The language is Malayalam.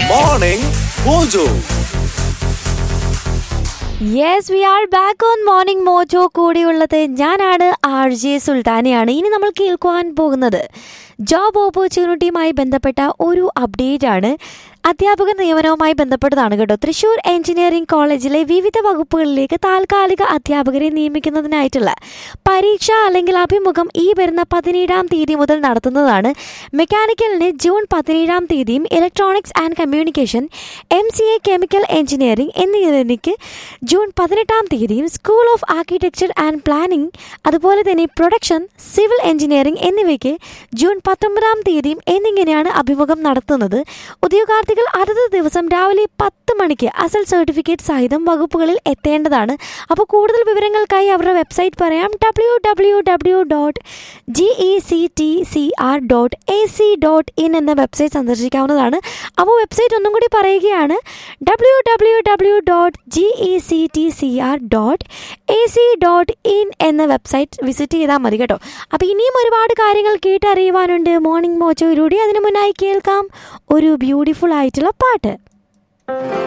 Morning Mojo. Yes we are back on morning mojo കൂടിയുള്ളത് ഞാനാണ് ആർ ജെ സുൽത്താനയാണ് ഇനി നമ്മൾ കേൾക്കുവാൻ പോകുന്നത് ജോബ് ഓപ്പർച്യൂണിറ്റിയുമായി ബന്ധപ്പെട്ട ഒരു അപ്ഡേറ്റ് ആണ് അധ്യാപക നിയമനവുമായി ബന്ധപ്പെട്ടതാണ് കേട്ടോ തൃശൂർ എഞ്ചിനീയറിംഗ് കോളേജിലെ വിവിധ വകുപ്പുകളിലേക്ക് താൽക്കാലിക അധ്യാപകരെ നിയമിക്കുന്നതിനായിട്ടുള്ള പരീക്ഷ അല്ലെങ്കിൽ അഭിമുഖം ഈ വരുന്ന പതിനേഴാം തീയതി മുതൽ നടത്തുന്നതാണ് മെക്കാനിക്കലിന് ജൂൺ പതിനേഴാം തീയതിയും electronics and communication M C A chemical engineering എന്നിവയ്ക്ക് ജൂൺ പതിനെട്ടാം തീയതിയും school of architecture and planning അതുപോലെ തന്നെ പ്രൊഡക്ഷൻ സിവിൽ എഞ്ചിനീയറിംഗ് എന്നിവയ്ക്ക് ജൂൺ പത്തൊമ്പതാം തീയതിയും എന്നിങ്ങനെയാണ് അഭിമുഖം നടത്തുന്നത് ഉദ്യോഗാർത്ഥികൾ അതത് ദിവസം രാവിലെ പത്ത് മണിക്ക് അസൽ സർട്ടിഫിക്കറ്റ് സഹിതം വകുപ്പുകളിൽ എത്തേണ്ടതാണ് അപ്പോൾ കൂടുതൽ വിവരങ്ങൾക്കായി അവരുടെ വെബ്സൈറ്റ് പറയാം W W W dot G E C T C R dot A C dot in എന്ന വെബ്സൈറ്റ് സന്ദർശിക്കാവുന്നതാണ് അപ്പോൾ വെബ്സൈറ്റ് ഒന്നും കൂടി പറയുകയാണ് W W W dot G E C T C R dot A C dot in എന്ന വെബ്സൈറ്റ് വിസിറ്റ് ചെയ്താൽ മതി കേട്ടോ അപ്പോൾ ഇനിയും ഒരുപാട് കാര്യങ്ങൾ കേട്ടറിയുവാനുണ്ട് മോർണിംഗ് മോച്ചോയിലൂടെ അതിനു മുന്നായി കേൾക്കാം ഒരു ബ്യൂട്ടിഫുൾ ആയിട്ടുള്ള പാട്ട്